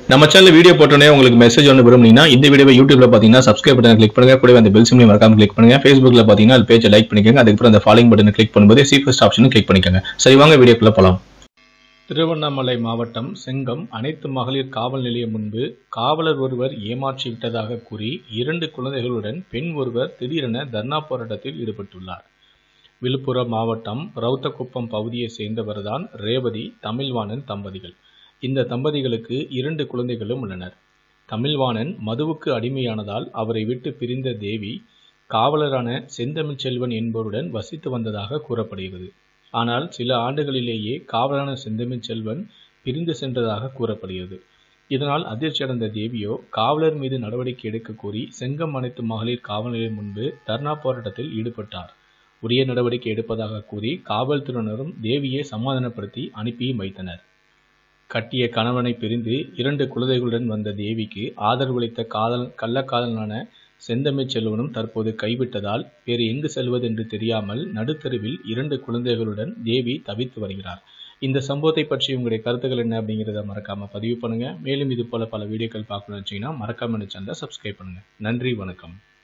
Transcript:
நம்ம channel video போட்டோன்னே உங்களுக்கு மெசேஜ் ஒன்று விரும்புனீங்கன்னா இந்த வீடியோவை யூடியூப்ல பார்த்தீங்கன்னா சப்ஸ்கிரைப் பட்டன் கிளிக் பண்ணுங்க கூடவே அந்த பெல் சிம்லையும் மறக்காம கிளிக் பண்ணுங்க ஃபேஸ்புக்ல பார்த்தீங்கன்னா அது பேஜை லைக் பண்ணிக்கோங்க அதுக்கப்புறம் அந்த ஃபாலோயிங் பட்டனை கிளிக் பண்ணும்போது சி ஃபர்ஸ்ட் ஆப்ஷனும் கிளிக் பண்ணிக்கோங்க சரி வாங்க வீடியோக்குள்ள போலாம் திருவண்ணாமலை மாவட்டம் செங்கம் அனைத்து மகளிர் காவல் நிலையம் முன்பு காவலர் ஒருவர் ஏமாற்றி விட்டதாக கூறி இரண்டு குழந்தைகளுடன் பெண் ஒருவர் திடீரென தர்ணா போராட்டத்தில் ஈடுபட்டுள்ளார் விழுப்புரம் மாவட்டம் ரவுத்தக்குப்பம் பகுதியை சேர்ந்தவர்தான் ரேவதி தமிழ்வாணன் தம்பதிகள் இந்த தம்பதிகளுக்கு இரண்டு குழந்தைகளும் உள்ளனர் தமிழ்வாணன் மதுவுக்கு அடிமையானதால் அவரை விட்டு பிரிந்த தேவி காவலரான செந்தமிழ் செல்வன் என்பவருடன் வசித்து வந்ததாக கூறப்படுகிறது ஆனால் சில ஆண்டுகளிலேயே காவலரான செந்தமிழ் செல்வன் பிரிந்து சென்றதாக கூறப்படுகிறது இதனால் அதிர்ச்சியடைந்த தேவியோ காவலர் மீது நடவடிக்கை எடுக்க கோரி செங்கம் அனைத்து மகளிர் காவல் நிலையம் முன்பு தர்ணா போராட்டத்தில் ஈடுபட்டார் உரிய நடவடிக்கை எடுப்பதாக கூறி காவல்துறையினரும் தேவியை சமாதானப்படுத்தி அனுப்பியும் வைத்தனர் கட்டிய கணவனை பிரிந்து இரண்டு குழந்தைகளுடன் வந்த தேவிக்கு ஆதரவளித்த காதல் கள்ளக்காதலனான செந்தமிழ் செல்வனும் தற்போது கைவிட்டதால் வேறு எங்கு செல்வது என்று தெரியாமல் நடுத்தருவில் இரண்டு குழந்தைகளுடன் தேவி தவித்து வருகிறார் இந்த சம்பவத்தை பற்றி உங்களுடைய கருத்துக்கள் என்ன அப்படிங்கிறத மறக்காம பதிவு பண்ணுங்க மேலும் இது போல பல வீடியோக்கள் பார்க்கணும்னு வச்சீங்கன்னா மறக்காம இந்த சேனலை சப்ஸ்கிரைப் பண்ணுங்க நன்றி வணக்கம்